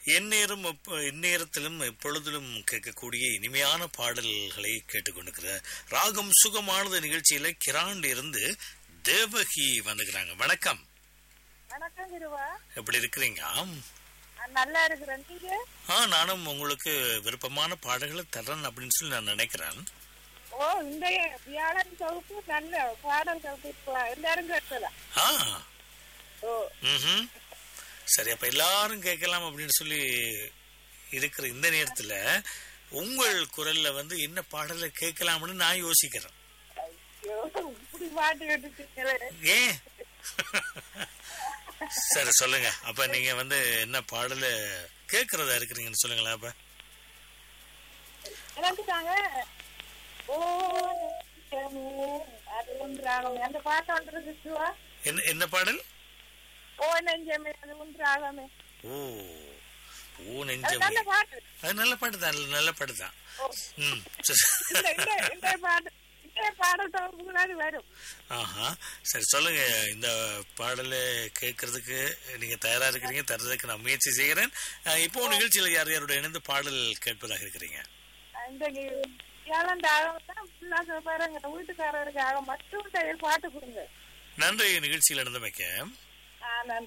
எந்நேரம் எப்ப- எந்நேரத்திலும் எப்பொழுதிலும் கேட்கக்கூடிய இனிமையான பாடல்களை கேட்டுக்கொண்டிருக்கிற ராகம் சுகமானது நிகழ்ச்சியில கிராண்ட் இருந்து தேவகி வந்துக்கிறாங்க வணக்கம் வணக்கம் கிருவா எப்படி இருக்கிறீங்க நான் நல்லா இருக்கிறேன் நீங்க ஆ நானும் உங்களுக்கு விருப்பமான பாடல்களை தரேன் அப்படின்னு சொல்லி நான் நினைக்கிறேன் ஓ இந்த வியாழன் தொகுப்பு நல்ல பாடல் தொகுப்பு இப்ப எல்லாரும் கேட்கலாம் ஆ ஓ ம் சரி அப்ப எல்லாரும் கேட்கலாம் அப்படின்னு சொல்லி இருக்கிற இந்த நேரத்துல உங்கள் குரல்ல வந்து என்ன பாடலை கேட்கலாம்னு நான் யோசிக்கிறேன் ஐயோ இப்படி பாட்டு கேட்டுட்டீங்களே ஏன் சரி சொல்லுங்க அப்ப நீங்க வந்து என்ன பாடல கேக்குறதா இருக்கிறீங்கன்னு சொல்லுங்களேன் அப்ப எனக்கு தாங்க ஓ நெஞ்சமே, அது ஒன்றாகும் அந்த பாட்டு ஒன்று இருக்குவா என்ன என்ன பாடல் ஓ நெஞ்சமே அது ஒன்றாகமே ஓ ஓ அது நெஞ்சமே நல்ல பாட்டு அது நல்ல பாட்டு தான் நல்ல பாட்டு தான் ஓ, ம் சரி. இந்த இந்த இந்த பாட்டு இந்த பாடல் தொகுப்புகள் அது வரும் ஆஹா சரி சொல்லுங்க இந்த பாடலை கேட்கறதுக்கு நீங்க தயாரா இருக்கிறீங்க தர்றதுக்கு நான் முயற்சி செய்கிறேன் அஹ், இப்போ நிகழ்ச்சியில யார் யாரோட இணைந்து பாடல் கேட்பதாக இருக்கிறீங்க இந்த வியாழன் தாகம் தான் ஃபுல்லாக பாருங்க வீட்டுக்காரருக்காக மட்டும் தயவு பாட்டு கொடுங்க நன்றி நிகழ்ச்சியில் இணைந்தமைக்க